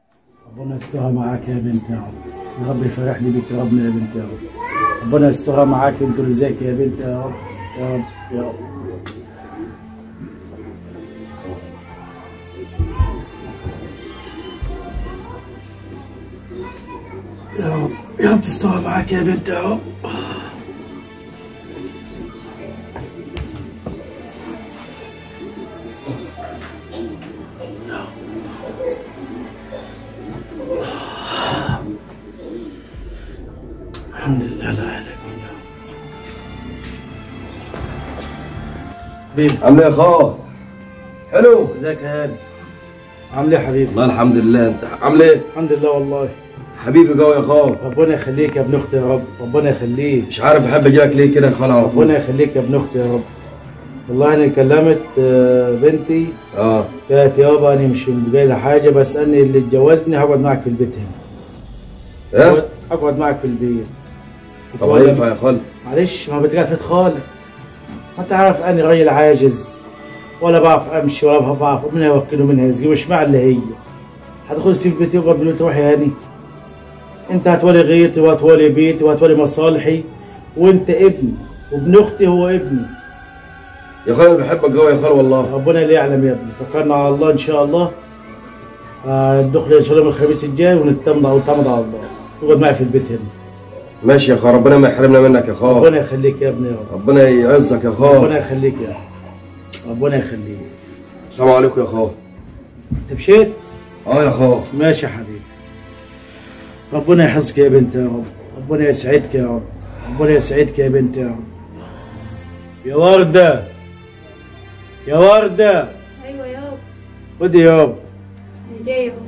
ربنا يسترها معاك يا بنت يا رب يا رب يفرحني بيك يا ربنا يا بنت يا رب ربنا يسترها معاك انت اللي زيك يا بنت يا رب يا رب يا رب يا رب يا رب تسترها معاك يا بنت يا رب الحمد لله لا اله الا الله حبيبي عامل ايه يا خال حلو ازيك يا هاني عامل ايه يا حبيبي والله الحمد لله انت عامل ايه الحمد لله والله حبيبي قوي يا خال ربنا يخليك يا ابن اختي يا رب ربنا يخليك مش عارف احب اجيلك ليه كده يا خال على طول ربنا يخليك يا ابن اختي يا رب والله انا كلمت آه، بنتي اه قالت يابا انا مش جاي لي حاجه بس انا اللي اتجوزني هقعد معك في البيت هنا ايه هقعد معك في البيت طب هينفع يا خال معلش ما بتقعد في خالك ما انت عارف انا راجل عاجز ولا بعرف امشي ولا بعرف منها يوكله منها يزقي مش مع اللي هي هتدخل في بيتي وقبل ما تروح يا هاني انت هتولي غيرتي وهتولي بيتي وهتولي مصالحي وانت ابني وابن اختي هو ابني يا خال انا بحبك قوي يا خال والله ربنا اللي يعلم يا ابني توكلنا على الله ان شاء الله آه، ندخل ان شاء الله من الخميس الجاي ونتمضى ونتمضى على الله تقعد معي في البيت هنا ماشي يا خال ربنا ما يحرمنا منك يا خال ربنا يخليك يا ابني يا رب ربنا يعزك يا ربنا خال يخليك يا رب ربنا يخليك السلام عليكم يا خال انت مشيت اه يا خال ماشي يا حبيبي ربنا يحفظك يا بنت يا رب ربنا يسعدك يا رب ربنا يسعدك يا بنت يا رب يا وردة يا وردة ايوه يابا خدي يابا انا جايه اهو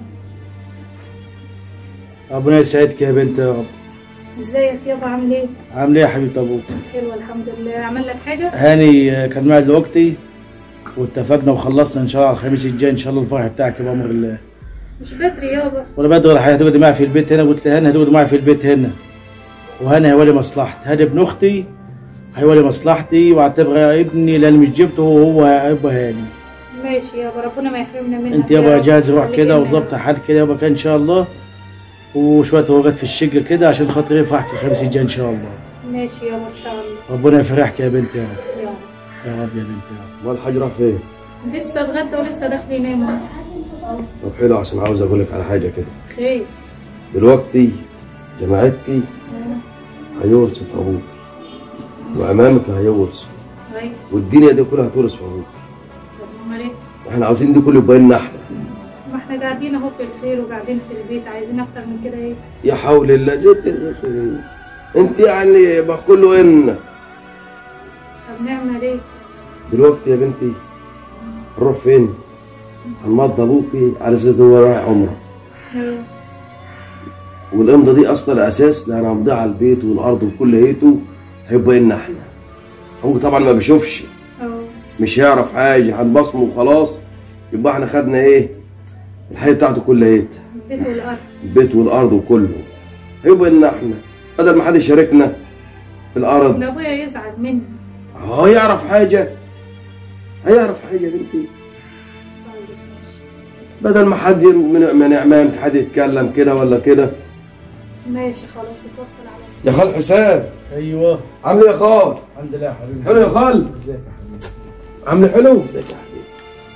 ربنا يسعدك يا بنت يا رب ازيك يابا عامل ايه؟ عامل ايه يا حبيبة ابوك حلوه الحمد لله عمل لك حاجه؟ هاني آه، كان معي دلوقتي واتفقنا وخلصنا ان شاء الله على الخميس الجاي ان شاء الله الفرح بتاعك بامر الله مش بدري يابا وانا بدري ولا حاجه هتقعدي معي في البيت هنا قلت لها هاني هتقعدي معي في البيت هنا وهاني هيولي مصلحتي هاني ابن اختي هيولي مصلحتي واعتبره ابني لان مش جبته هو هيبقى هاني ماشي يابا ربنا ما يحرمنا منك انت يا يابا رب. جاهز روح خليك كده هنا. وظبط حال كده يابا كان ان شاء الله وشويه ورقات في الشقه كده عشان خاطر يفرحك الخميس الجاي ان شاء الله ماشي يابا ان شاء الله ربنا يفرحك يا بنت يا رب يلا يا رب يا بنت يا رب امال الحاج راح فين لسه اتغدى ولسه داخلين يناموا طب حلو عشان عاوز اقول لك على حاجه كده خير دلوقتي جماعتك هيورثوا في ابوك وامامك هيورثوا ايوه والدنيا دي كلها هتورث في ابوك طب امال ايه؟ احنا عاوزين دي كله يبقى لنا احنا ما احنا قاعدين اهو في الخير وقاعدين في البيت عايزين اكتر من كده ايه؟ يا حول الله زيت الخير. انت يعني يبقى كله ان طب نعمل ايه؟ دلوقتي يا بنتي نروح فين؟ هنمضي ابوكي على اساس هو رايح عمره ايوه والامضه دي اصلا اساس اللي هنمضيها على البيت والارض وكل هيته هيبقى لنا احنا ابوك طبعا ما بيشوفش اه مش هيعرف حاجه هنبصمه وخلاص يبقى احنا خدنا ايه؟ الحياه بتاعته كلها هيته البيت والارض البيت والارض وكله هيبقى لنا احنا بدل ما حد يشاركنا في الارض لا ابويا يزعل مني هو يعرف حاجه هيعرف حاجه يا بنتي طيب ماشي بدل ما حد من من اعمامك حد يتكلم كده ولا كده ماشي خلاص اتوكل على الله يا خال حسام ايوه عامل ايه يا خال الحمد لله يا حبيبي حلو يا خال ازيك يا حبيبي عامل حلو ازيك يا حبيبي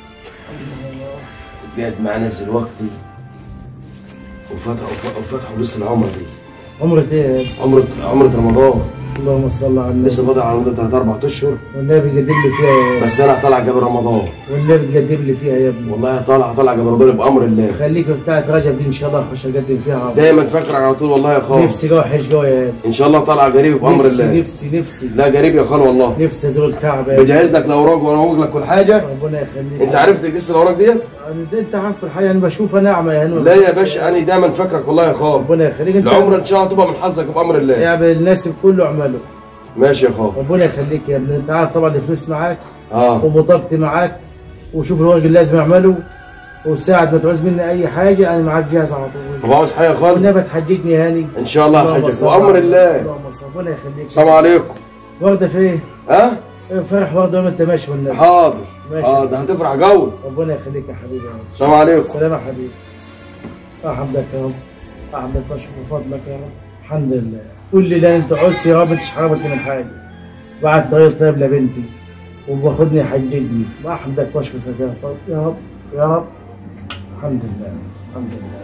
قاعد مع ناس دلوقتي وفتحوا وفتحوا لسه العمر دي عمرك ايه عمرة عمرة رمضان اللهم صل على النبي لسه فاضل على مدة ثلاث أربع أشهر والنبي قدم لي فيها يا بس أنا طالع قبل رمضان والنبي تقدم لي فيها يا ابني والله طالع طالع قبل رمضان بأمر الله خليك في بتاعت رجب دي ان شاء الله اخش اقدم فيها دايما فاكرك على طول والله يا خال نفسي جوه حج جوه يا ابني إن شاء الله طالع قريب بأمر نفسي الله نفسي نفسي لا قريب يا خال والله نفسي ازور الكعبه يا ابني. بجهز لك الأوراق وأروج لك كل حاجة ربنا يخليك أنت عرفت تقيس الأوراق ديت؟ أنا- انت عارف الحقيقه انا بشوفها نعمه يا هنو لا يا باشا أنا دايما فاكرك والله يا خال ربنا يخليك انت العمرة إن شاء الله تبقى من حظك بأمر الله يعمل الناس كله اعمله ماشي يا خال ربنا يخليك يا ابني انت عارف طبعا الفلوس معاك اه وبطاقتي معاك وشوف الورق اللي لازم اعمله وساعة ما تعوز مني اي حاجه انا معاك جاهز على طول طب عاوز حاجة يا خال والنبي تحججني يا هاني إن شاء الله اللهم حاجك صل بأمر على- الله اللهم صل ربنا يخليك السلام عليكم ورده فين؟ ها فرح ورده وانت ماشي والنبي حاضر ماشي. اه ده هتفرح قوي ربنا يخليك يا حبيبي يا رب السلام عليكم سلام يا حبيبي احمدك يا رب احمدك واشكر فضلك يا رب الحمد لله قول لي لا انت عزت يا رب مش حرمتني من حاجه بعد طريق طيب لبنتي وباخدني يحججني واحمدك واشكرك يا رب يا رب يا رب الحمد لله الحمد لله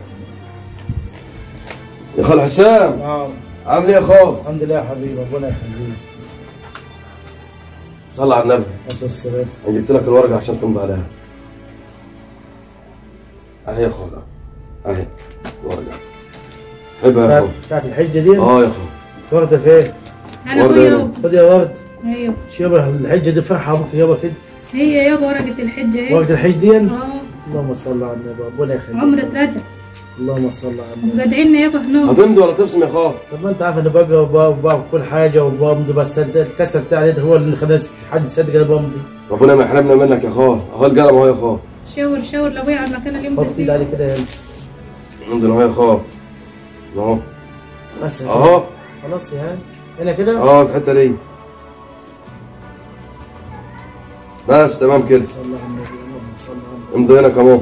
يا خال حسام اه عامل ايه يا خال الحمد لله يا حبيبي ربنا يخليك صلى على النبي بس السلام انا جبت لك الورقه عشان تمضي عليها اهي يا خال اهي الورقه حبها يا بتاعت خال بتاعت الحجه دي اه يا خال واخده فين؟ انا ورد ابويا هنا. خد يا ورد ايوه شبه الحجه دي فرحه ابوك يابا كده هي يابا ورقه الحج اهي وقت الحج دي اه اللهم صل على النبي ربنا يخليك عمر اترجع اللهم صل على النبي وجدعنا يابا هناك هتمضي ولا تبسم يا خال طب ما انت عارف انا بقرا وبعمل كل حاجه وبمضي بس انت الكسر بتاعي ده هو اللي خلاني مش حد يصدق انا بمضي ربنا ما يحرمنا منك يا خال اهو القلم اهو يا خال شاور شاور لابويا على المكان اللي حط يمضي ايد فيه عليه كده يلا امضي اهو يا خال اهو بس كده. اهو خلاص يا هان هنا كده اه الحته دي بس تمام كده صلى على النبي اللهم صل على النبي امضي هنا كمان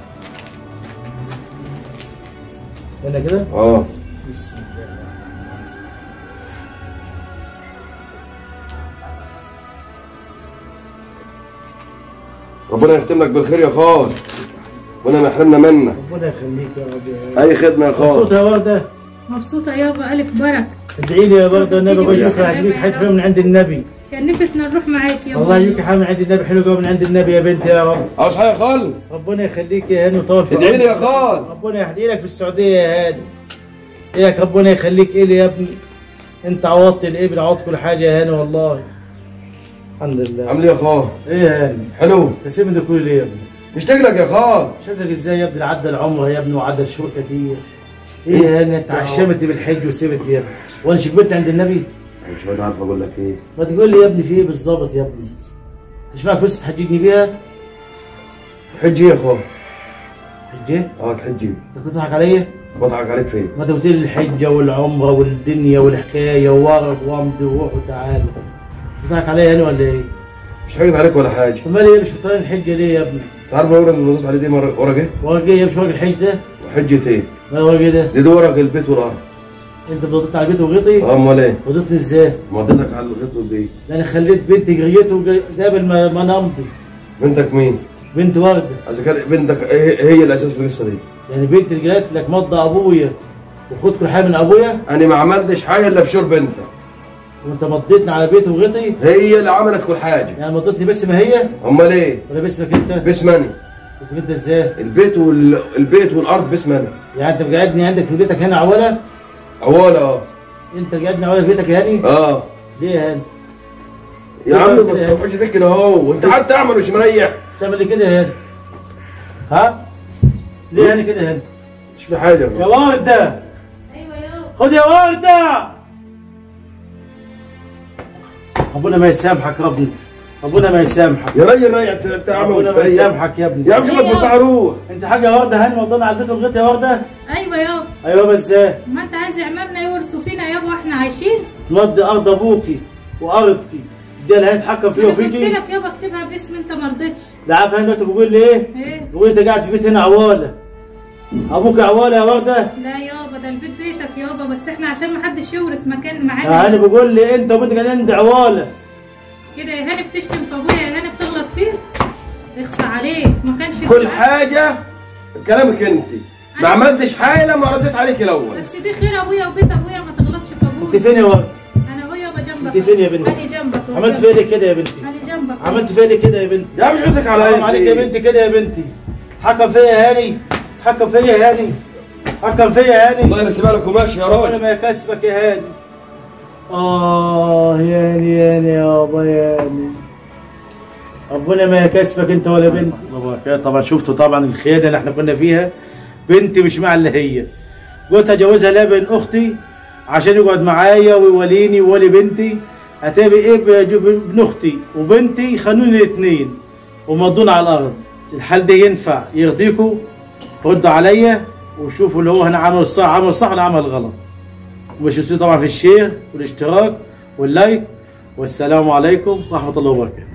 هنا كده اه بسم الله ربنا يختم لك بالخير يا خال ربنا ما يحرمنا منك ربنا يخليك يا رب يا هان اي خدمه يا مبسوط خال يا ورده مبسوطه يابا الف بركه ادعي لي يا ورده النبي تيجي بشوفك بالسلامة هجيك يا حاجه رب. حلوه من عند النبي كان نفسنا نروح معاك يابا والله يجيك حاجه من عند النبي حلوه قوي من عند النبي يا بنتي يا رب عاوز حاجه يا خال ربنا يخليك يا هاني وطول في ادعي لي يا عمرك. خال ربنا يهدي لك في السعوديه يا هاني اياك ربنا يخليك الي يا ابني انت عوضت الابن عوضت كل حاجه يا هاني والله الحمد لله عامل ايه يا خال ايه يا هاني حلو تسيبني ده كله ليه يا ابني مشتاق لك يا خال شكلك ازاي يا ابني عدى العمر يا ابني وعدى الشهور كتير ايه يا هاني انت عشمت بالحج وسبت يا ابني وانا شكبت عند النبي مش عارف اقول لك ايه ما تقول لي يا ابني في ايه بالظبط يا ابني مش معك فلوس تحججني بيها تحجي يا خال حجه اه تحجي انت كنت تضحك عليا بضحك عليك فين ما انت قلت لي الحجه والعمره والدنيا والحكايه وورق وامضي وروح وتعالى بتضحك عليا يعني ولا ايه؟ مش حاجة عليك ولا حاجه طب مالي ايه مش بتطلع الحجه ليه يا ابني؟ انت عارف الورقه اللي بضيف عليه دي مر- ورقه ايه ورق ايه مش ورق الحج ده؟ وحجه ايه ما ورق ايه ده؟ دي, دي ورق البيت والارض انت بضيت على البيت وغيطي؟ اه امال ايه وضيتني ازاي؟ مضيتك على الغيط والبيت ده انا خليت بنتي جريته قبل ما ما انا امضي بنتك مين بنت ورده اذا كان بنتك هي هي الاساس في القصه دي يعني بنتي اللي قالت لك مضى ابويا وخد كل حاجه من ابويا انا ما عملتش حاجه الا بشور بنتك وانت مضيتني على بيت وغيطي هي اللي عملت كل حاجه يعني مضيتني بس ما هي امال ايه ولا باسمك انت؟ باسمني باسمك انت ازاي؟ البيت وال... البيت والارض باسمني يعني انت قاعدني عندك في بيتك هنا عوله؟ اولا اه انت قاعدني عوله في بيتك يا هاني؟ اه ليه يا هاني؟ يا عم ما تصبحش فيك كده اهو وانت قاعد تعمل مش مريح تعمل لي كده يا هاني؟ ها؟ ليه هاني كده يا هاني؟ مش في حاجه يا وردة ايوه يابا خد يا وردة ربنا ما يسامحك يا ابني ربنا ما يسامحك يا راجل رايح انت عامل ربنا ما يسامحك يا ابني يا عم شوفك بص روح انت حاجه يا ورده هاني وضعنا على البيت وغيط يا ورده ايوه يابا ايوه بس ازاي ما انت عايز عمامنا يورثوا فينا يابا واحنا عايشين تمضي ارض ابوكي وارضك دي اللي هيتحكم فيها انا قلت وفيكي لك يابا اكتبها باسم انت ما رضيتش لا عارف هاني دلوقتي بيقول لي ايه؟ ايه بيقول انت قاعد في بيت هنا عواله ابوك عواله يا ورده لا يابا ده البيت بيتك يابا بس احنا عشان ما حدش يورث مكان يا هاني معانا بيقول لي انت وبنت قاعدين عند عواله كده يا هاني بتشتم في ابويا يا هاني بتغلط فيه اخصى عليك ما كانش كل حاجه بكلامك انت ما عملتش حاجه لما رديت عليك الاول بس دي خير ابويا وبيت ابويا ما تغلطش في ابويا انت فين يا ورده؟ انا اهو يابا جنبك انت فين يا بنتي؟ انا جنبك أهو عملت جنبك. فيا ليه كده يا بنتي؟ انا جنبك أهو. عملت فيا ليه كده يا بنتي؟ يا عم مش عندك على حرام عليك يا بنتي كده يا بنتي حكم فيا يا هاني حكم فيا يا هاني حكم فيا يا هاني والله انا سيبها لك وماشي يا ربنا راجل ما يكسبك يا هاني اه يا هاني يا هاني يابا يا هاني ربنا ما يكسبك انت ولا بنتي بابا طبعا شفتوا طبعا الخيانه اللي احنا كنا فيها بنتي مش مع اللي هي قلت هجوزها لابن اختي عشان يقعد معايا ويوليني ويولي بنتي هتبقى ايه بج- بابن اختي وبنتي خانوني الاثنين ومضونا على الارض الحال ده ينفع يرضيكوا ردوا عليا وشوفوا اللي هو هنا عمل الصح عمل الصح ولا عمل غلط ومش طبعا في الشير والاشتراك واللايك والسلام عليكم ورحمه الله وبركاته